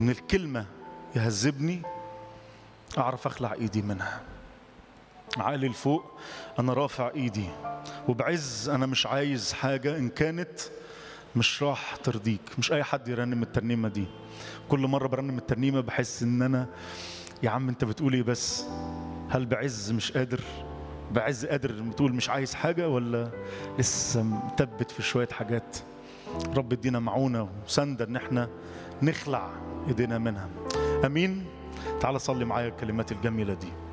من الكلمة يهذبني أعرف أخلع إيدي منها عقلي لفوق أنا رافع إيدي وبعز أنا مش عايز حاجة إن كانت مش راح ترضيك مش أي حد يرنم الترنيمة دي كل مرة برنم الترنيمة بحس إن أنا يا عم أنت بتقول إيه بس هل بعز مش قادر بعز قادر بتقول مش عايز حاجة ولا لسه مثبت في شوية حاجات رب ادينا معونة وسندة إن احنا نخلع ايدينا منها امين تعال صلي معايا الكلمات الجميله دي